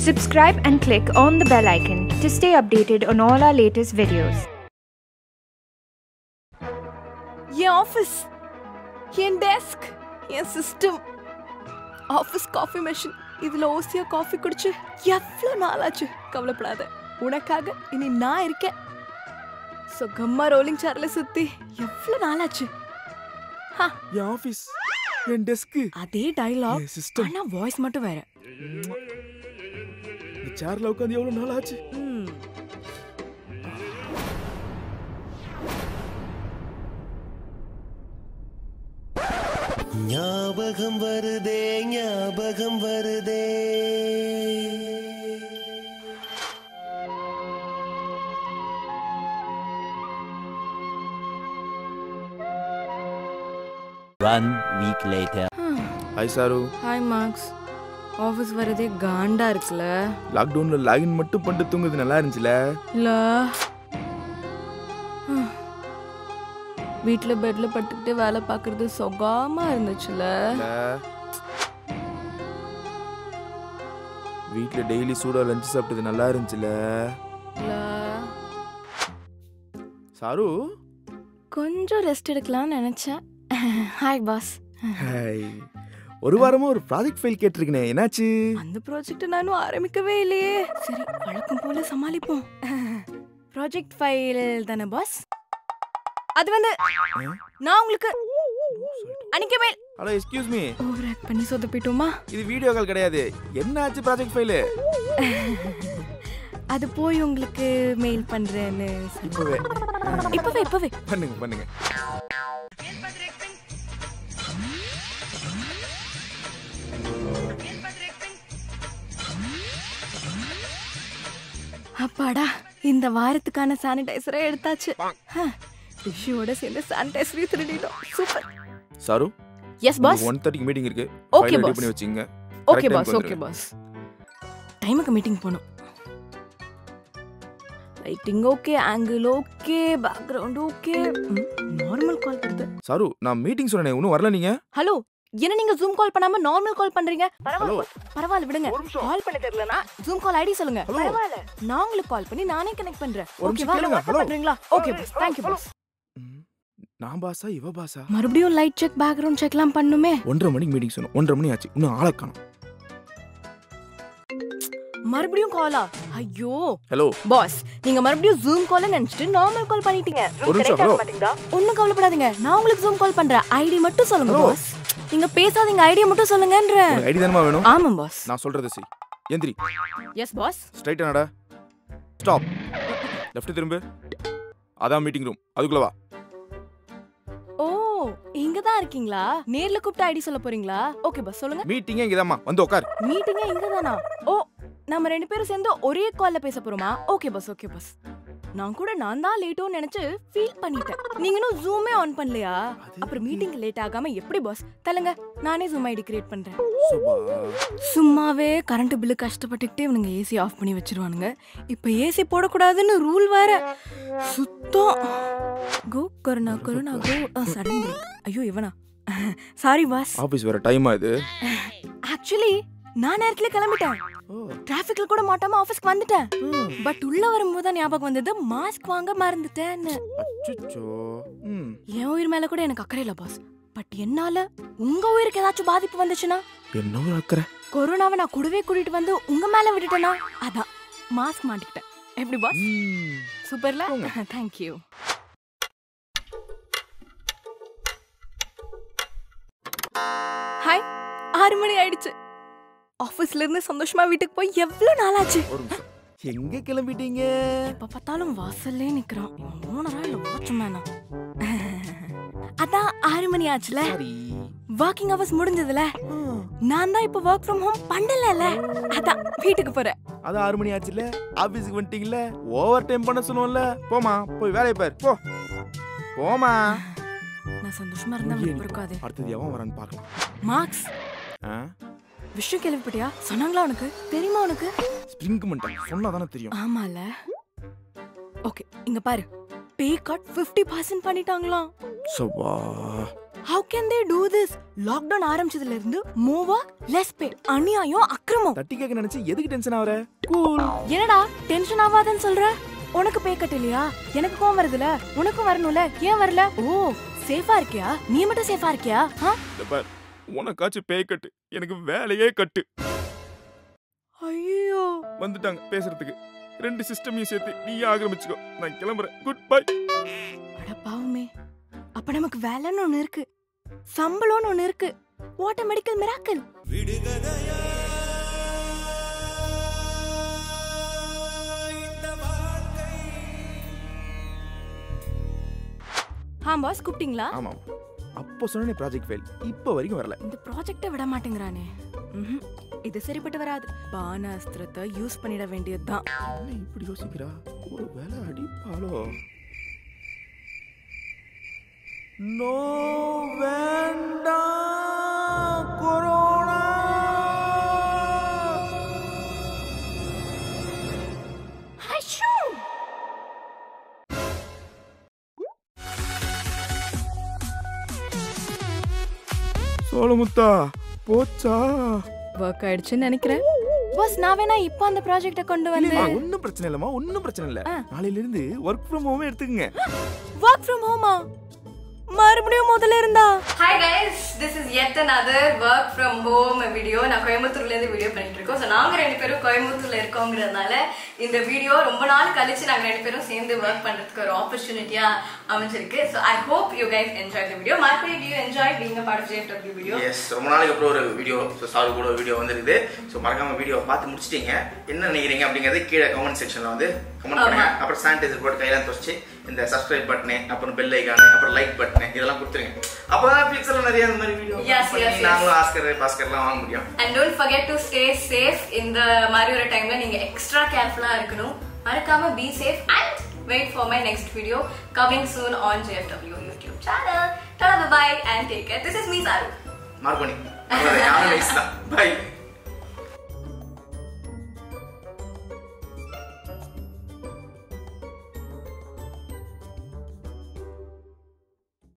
Subscribe and click on the bell icon to stay updated on all our latest videos. என் office என் desk என் system office coffee machine இதில் ஓசியா coffee குடிச்சு எவ்வளோ நாளாச்சு கவலைப்படாத உனக்காக இனி நான் இருக்கேன் சுகமா ரோலிங் சேரில் சுற்றி எவ்வளோ நாளாச்சு ஹா என் ஆபீஸ் என் டெஸ்க் அதே டைலாக் என் சிஸ்டம் ஆனா வாய்ஸ் மட்டும் வேற இந்த சேர்ல உட்காந்து எவ்வளவு நாள் ஆச்சு ம். ஞாபகம் வருதே ஞாபகம் வருதே One week later. Hi Charu hi Marks office வரதே காண்டா இருக்குல்ல லாக்டவுன்ல லாகின் மட்டும் பண்ணிட்டு தூங்குறது நல்லா இருந்துச்சுல இல்ல வீட்டில் பெட்ல படுத்துக்கிட்டு வேலை பார்க்கறது சுகமா இருந்துச்சுல இல்ல? வீட்ல டெய்லி சூடா லஞ்ச் சாப்பிட்டது நல்லா இருந்துச்சுல இல்ல சாரு கொஞ்சம் ரெஸ்ட் எடுக்கலாம்னு நினைச்சேன் ஹாய் பாஸ் ஹாய் ஒரு வாரமா ஒரு ப்ராஜெக்ட் ஃபைல் கேட்டிருக்கனே என்னாச்சு அந்த ப்ராஜெக்ட் நானும் ஆரம்பிக்கவே இல்லையே சரி வழக்கம் போல சமாளிப்போம் ப்ராஜெக்ட் ஃபைல் தானே பாஸ் அது வந்து நான் உங்களுக்கு அன்னைக்கு மேல் hello excuse me over act பண்ணி சொதப்பிட்டோமா இது வீடியோ கால் கிடையாது என்னாச்சு ப்ராஜெக்ட் ஃபைலு அது போய் உங்களுக்கு மெயில் பண்றேன்னு சொல்லி- இப்பவே இப்பவே இப்பவே பண்ணுங்க பண்ணுங்க அப்பாடா இந்த வாரத்துக்கான சானிடைசரை எடுத்தாச்சு டிஷ்யூவோட சேர்ந்து சானிடைசரையும் திருடிட்டோம் super Charu yes boss one தேர்ட்டிக்கு மீட்டிங் இருக்கு Okay, ரெடி boss. பண்ணி வச்சுங்க ஓகே Correct time பாஸ் க்கு ஓகே வந்துருங்க. பாஸ் டைமுக்கு மீட்டிங் போகணும் lighting okay angle okay background okay normal call வருது சாரு நான் மீட்டிங் சொன்னேனே இன்னும் வரல நீங்க ஹலோ என்ன நீங்க ஜூம் கால் பண்ணாம நார்மல் கால் பண்றீங்க ஹலோ பரவாயில்ல விடுங்க ஒரு நிமிஷம். கால் பண்ண தெரியலனா ஜூம் கால் ஐடி சொல்லுங்க Hello. பரவாயில்ல நான் உங்களுக்கு கால் பண்ணி நானே கனெக்ட் பண்றேன் ஒரு ஓகே நிமிஷம் வா கேளுங்க. Hello. பண்றீங்களா okay boss thank you boss ம், நான் பாசா இவ பாசா மறுபடியும் லைட் செக் பேக்ரவுண்ட் செக்லாம் பண்ணுமே ஒன்றரை மணிக்கு மீட்டிங் சொன்னோம் ஒன்றரை மணி ஆச்சு இன்னும் ஆளை காணோம் மறுபடியும் காலா ஐயோ ஹலோ பாஸ் நீங்க மறுபடியும் ஜூம் கால் நினைச்சிட்டு நார்மல் கால் பண்ணிட்டீங்க ஒரு நிமிஷம் ஹலோ ஒண்ணும் கவலைப்படாதீங்க நான் உங்களுக்கு ஜூம் கால் பண்றேன் ஐடி மட்டும் சொல்லுங்க Hello. பாஸ் நீங்க பேசாதீங்க ஐடியா மட்டும் சொல்லுங்கன்ற உனக்கு ஐடி தானமா வேணும் ஆமா பாஸ் நான் சொல்றது செய் எந்திரி எஸ் பாஸ் ஸ்ட்ரைட்டா நட ஸ்டாப் லெஃப்ட் திரும்பு அதான் மீட்டிங் ரூம் அதுக்குள்ள வா ஓ இங்க தான் இருக்கீங்களா நேர்ல கூப்பிட்டு ஐடி சொல்ல போறீங்களா ஓகே பாஸ் சொல்லுங்க மீட்டிங்கே இங்கதாம்மா வந்து உட்கார் மீட்டிங்கே இங்க தானா ஓ நம்ம ரெண்டு பேரும் சேர்ந்து ஒரே கால்ல பேச போறோமா ஓகே பாஸ் ஓகே பாஸ் நான் கூட நான் தான் லேட்டோன்னு நினைச்சு ஃபீல் பண்ணிட்டேன் நீங்க இன்னும் ஜூமே ஆன் பண்ணலையா அப்புறம் மீட்டிங் லேட் ஆகாம எப்படி பாஸ் தலங்க நானே ஜூம் ஐடி கிரியேட் பண்றேன் சுபா சும்மாவே கரண்ட் பில்லு கஷ்டப்பட்டுக்கிட்டே இவனுங்க ஏசி ஆஃப் பண்ணி வச்சிருவானுங்க இப்போ ஏசி போடக்கூடாதுன்னு ரூல் வேற சுத்தம் go corona corona go sudden brake ஐயோ இவனா சாரி பாஸ் ஆபீஸ் வேற டைம் ஆகுது ஆக்சுவலி நான் நேரத்துல கிளம்பிட்டேன் டிராஃபிக்ல கூட மாட்டாம ஆபீஸ்க்கு வந்துட்டேன் பட் உள்ள வரும்போது தான் ஞாபகம் வந்தது மாஸ்க் வாங்க மறந்துட்டேன்னு அச்சோ ம் என் உயிர் மேல கூட எனக்கு அக்கறை இல்ல பாஸ் பட் என்னால உங்க உயிருக்கு ஏதாச்சும் பாதிப்பு வந்துச்சுன்னா என்ன ஒரு அக்கறை கொரோனாவை நான் கூடவே கூட்டிட்டு வந்து உங்க மேல விட்டுட்டேனா அதான் மாஸ்க் மாட்டிக்கிட்டேன் எப்படி பாஸ் ம். சூப்பர்ல போங்க. தேங்க்யூ ஹாய் ஆறு மணி ஆயிடுச்சு ஆபீஸ்ல இருந்து சந்தோஷமா வீட்டுக்கு போய் எவ்வளவு நாளாச்சு ஒரு நிமிஷம் எங்க கிளம்பிட்டீங்க எப்ப பார்த்தாலும் வாசல்லே நிக்கிறான் இவன் ஓனரா இல்ல வாட்ச்மேனா அதான் ஆறு மணி ஆச்சுல சரி ஒர்க்கிங் ஹவர்ஸ் முடிஞ்சதுல நான் தான் இப்ப ஒர்க் ஃப்ரம் ஹோம் பண்ணலல அதான் வீட்டுக்கு போறேன் அது ஆறு மணி ஆச்சுல ஆபீஸ்க்கு வந்துட்டீங்கல்ல ஓவர் டைம் பண்ண சொல்லுவோம்ல போமா போய் வேலையை பாரு போ போமா நான் சந்தோஷமா இருந்தா விருப்பம் இருக்காது அடுத்தது எவன் வரான்னு பார்க்கலாம் மார்க்ஸ் ஆ விஷயம் கேள்விப்பட்டியா சொன்னாங்களா உனக்கு தெரியுமா உனக்கு ஸ்ப்ரிங்க் பண்ணிட்டேன் சொன்னா தானே தெரியும் ஆமால ஓகே இங்க பாரு பே கட் 50% பர்சன்ட் பண்ணிட்டாங்களாம் சவா how can they do this lockdown ஆரம்பிச்சதுல இருந்து மூவா லெஸ் பே அநியாயம் அக்கிரமம் தட்டி கேட்க நினைச்சு எதுக்கு டென்ஷன் ஆவற கூல் என்னடா டென்ஷன் ஆகாதன்னு சொல்ற உனக்கு பே கட் இல்லையா எனக்கு கோவம் வருதுல உனக்கும் வரணும்ல ஏன் வரல ஓ சேஃபா இருக்கியா நீ மட்டும் சேஃபா இருக்கியா ஆ? பார் உனக்காச்சும் பேய் கட்டு எனக்கு வேலையே கட்டு ஐயோ வந்துட்டாங்க பேசுறதுக்கு ரெண்டு சிஸ்டமையும் சேர்த்து நீயே ஆக்கிரமிச்சுக்கோ நான் கிளம்புறேன் குட் பை அட பாவமே அப்ப நமக்கு வேலைன்னு ஒண்ணு இருக்கு சம்பளம்னு ஒண்ணு இருக்கு வாட் மெடிக்கல் மிராக்கல் ஆ பாஸ் கூப்பிட்டீங்களா ஆமா அப்போ சொன்ன ப்ராஜெக்ட் ஃபெயில் இப்போ வரைக்கும் வரல இந்த ப்ராஜெக்ட்டை விட மாட்டேங்கிறானே ம்ஹும். இது சரிப்பட்டு வராது பானாஸ்திரத்தை யூஸ் பண்ணிட வேண்டியதுதான் என்ன இப்படி யோசிக்கிறா ஒரு வேலை அடிப்பாளோ நோ வேண்டாம் கொரோனா சோழமுத்தா போச்சா ஒர்க் ஆயிடுச்சுன்னு நினைக்கிறேன் பாஸ் நான் வேணா இப்போ அந்த ப்ராஜெக்ட்டை கொண்டு வந்து இல்லைம்மா, ஒண்ணும் பிரச்சனை இல்லம்மா ஒண்ணும் பிரச்சனை இல்ல ஆ. நாளையில இருந்து ஒர்க் ஃப்ரம் ஹோமே எடுத்துக்கங்க ஒர்க் ஃப்ரம் ஹோமா மறுபடியும் முதல்ல இருந்தா hi guys this is yet another work from home video நான் கோயம்புத்தூர்ல இருந்து வீடியோ பண்ணிட்டு இருக்கோம் ஸோ நாங்க ரெண்டு பேரும் கோயம்புத்தூர்ல இருக்கோங்கிறதுனால இந்த வீடியோ ரொம்ப நாள் கழிச்சு நாங்க ரெண்டு பேரும் சேர்ந்து ஒர்க் பண்றதுக்கு ஒரு ஆப்பர்ச்சுனிட்டியா அமைஞ்சிருக்கு so I hope you guys enjoy the video market you enjoy being part of JFW video yes ரொம்ப நாளைக்கு அப்புறம் ஒரு வீடியோ ஸோ சாரு கூட ஒரு வீடியோ வந்துருக்குது ஸோ மறக்காம வீடியோ பார்த்து முடிச்சிட்டீங்க என்ன நினைக்கிறீங்க அப்படிங்கறது கீழே கமெண்ட் செக்ஷன்ல வந்து கமெண்ட் பண்ணுங்க ஆமா. அப்புறம் சானிடைசர் போட்டு கையில துவச்சு இந்த சப்ஸ்கிரைப் பட்டனு அப்புறம் பெல் ஐக்கானு அப்புறம் லைக் பட்டனு இதெல்லாம் கொடுத்துருங்க அப்பதான் ஃபியூச்சர்ல நிறைய இந்த மாதிரி வீடியோ Yes, yes, yes. நாங்களும் ஆஸ்கர் பாஸ்கர்லாம் வாங்க முடியும் and don't forget to stay safe இந்த மாதிரி ஒரு டைம்ல நீங்க எக்ஸ்ட்ரா கேர்ஃபுல்லா இருக்கணும் மறக்காம be safe and wait for my next video coming soon on JFW YouTube channel tata bye and take care this is me Charu Mark பண்ணி நானும் நெக்ஸ்ட் தான் பை